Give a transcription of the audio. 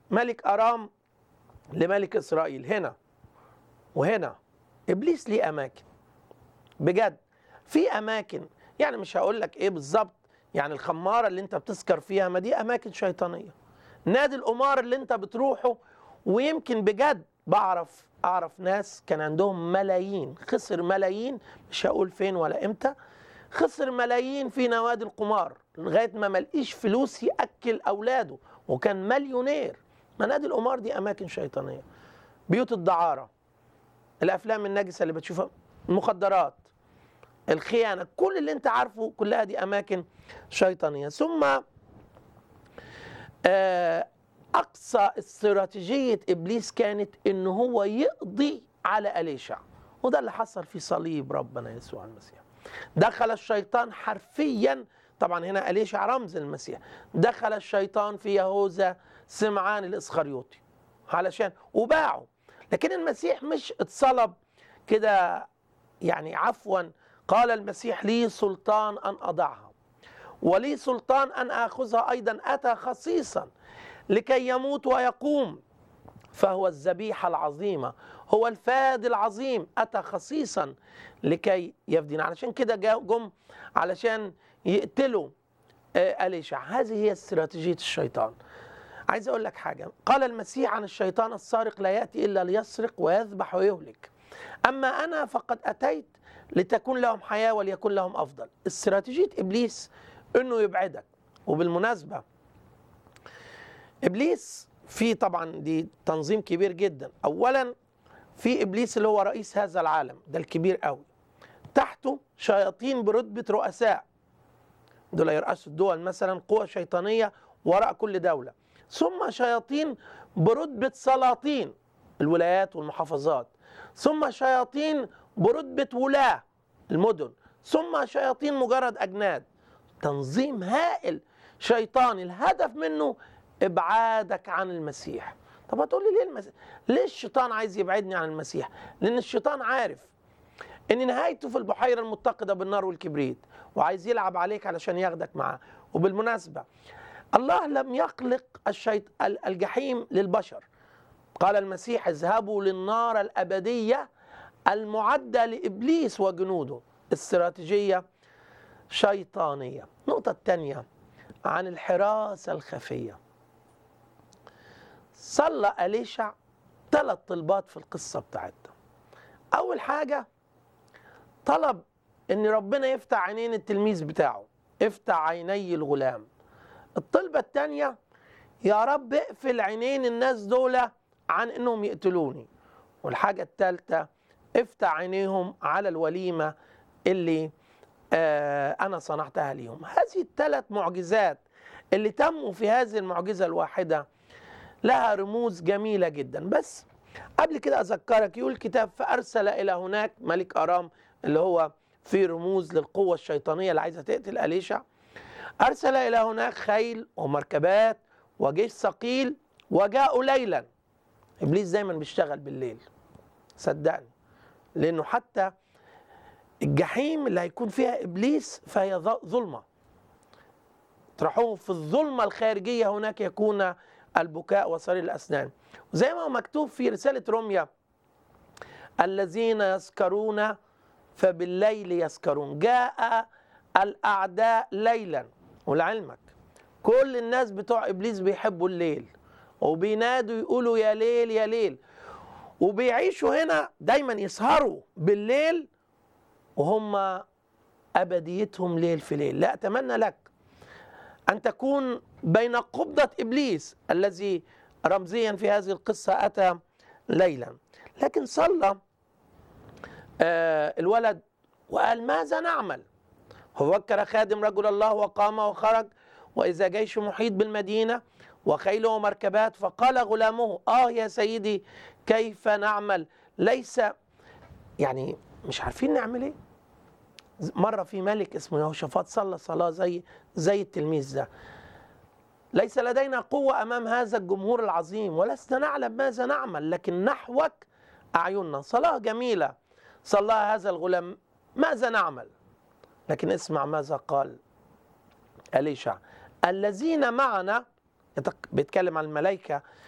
ملك ارام لملك اسرائيل هنا وهنا ابليس ليه اماكن بجد في اماكن يعني مش هقول لك ايه بالظبط يعني الخماره اللي انت بتسكر فيها ما دي اماكن شيطانيه نادي القمار اللي انت بتروحه ويمكن بجد بعرف اعرف ناس كان عندهم ملايين خسر ملايين مش هقول فين ولا امتى خسر ملايين في نوادي القمار لغايه ما ملقيش فلوس ياكل اولاده وكان مليونير منادي القمار دي اماكن شيطانيه بيوت الدعاره الافلام النجسه اللي بتشوفها المخدرات الخيانه كل اللي انت عارفه كلها دي اماكن شيطانيه ثم آه، اقصى استراتيجيه ابليس كانت ان هو يقضي على اليشع وده اللي حصل في صليب ربنا يسوع المسيح دخل الشيطان حرفيا طبعا هنا اليشع رمز المسيح دخل الشيطان في يهوذا سمعان الاسخريوطي علشان وباعه لكن المسيح مش اتصلب كده يعني عفوا قال المسيح لي سلطان ان اضعها ولي سلطان ان اخذها ايضا اتى خصيصا لكي يموت ويقوم فهو الذبيحه العظيمه هو الفاد العظيم اتى خصيصا لكي يفدينا علشان كده جا- جم علشان يقتلوا آه، اليشع هذه هي استراتيجيه الشيطان عايز اقول لك حاجه قال المسيح عن الشيطان السارق لا ياتي الا ليسرق ويذبح ويهلك اما انا فقد اتيت لتكون لهم حياه وليكن لهم افضل استراتيجيه ابليس انه يبعدك وبالمناسبه ابليس في طبعا دي تنظيم كبير جدا اولا في ابليس اللي هو رئيس هذا العالم ده الكبير قوي تحته شياطين برتبه رؤساء دول يرأسوا الدول مثلا قوى شيطانيه وراء كل دوله ثم شياطين برتبه سلاطين الولايات والمحافظات ثم شياطين برتبه ولاه المدن ثم شياطين مجرد اجناد تنظيم هائل شيطاني الهدف منه ابعادك عن المسيح طب هتقول لي ليه المسيح ليه الشيطان عايز يبعدني عن المسيح لان الشيطان عارف ان نهايته في البحيره المتقده بالنار والكبريت وعايز يلعب عليك علشان ياخدك معاه وبالمناسبه الله لم يخلق الشيط... ال- الجحيم للبشر قال المسيح اذهبوا للنار الابديه المعده لابليس وجنوده استراتيجيه شيطانيه النقطه الثانيه عن الحراسه الخفيه صلى أليشع ثلاث طلبات في القصة بتاعتنا أول حاجة طلب إن ربنا يفتح عينين التلميذ بتاعه افتح عيني الغلام الطلبة الثانية يا رب اقفل عينين الناس دول عن إنهم يقتلوني والحاجة الثالثة افتح عينيهم على الوليمة اللي آه أنا صنعتها ليهم هذه الثلاث معجزات اللي تموا في هذه المعجزة الواحدة لها رموز جميلة جدا بس قبل كده أذكرك يقول الكتاب فأرسل إلى هناك ملك أرام اللي هو في رموز للقوة الشيطانية اللي عايزة تقتل أليشع أرسل إلى هناك خيل ومركبات وجيش ثقيل وجاءوا ليلا إبليس دايما بيشتغل بالليل صدقني لأنه حتى الجحيم اللي هيكون فيها إبليس فهي ظ- ظلمة تروحوا في الظلمة الخارجية هناك يكون البكاء وصرير الأسنان زي ما هو مكتوب في رسالة روميا الذين يسكرون فبالليل يسكرون جاء الأعداء ليلا ولعلمك كل الناس بتوع إبليس بيحبوا الليل وبينادوا يقولوا يا ليل يا ليل وبيعيشوا هنا دايما يسهروا بالليل وهم أبديتهم ليل في ليل لا أتمنى لك أن تكون بين قبضة إبليس الذي رمزيا في هذه القصة أتى ليلا لكن صلى آه، الولد وقال ماذا نعمل ففكر خادم رجل الله وقام وخرج وإذا جيش محيط بالمدينة وخيل ومركبات فقال غلامه آه يا سيدي كيف نعمل ليس يعني مش عارفين نعمل ايه مرة في ملك اسمه يهوشافاط صلى صلاة زي زي التلميذ ده ليس لدينا قوة أمام هذا الجمهور العظيم ولسنا نعلم ماذا نعمل لكن نحوك أعيننا صلاة جميلة صلاها هذا الغلام ماذا نعمل لكن اسمع ماذا قال أليشع الذين معنا يتك- بيتكلم عن الملائكة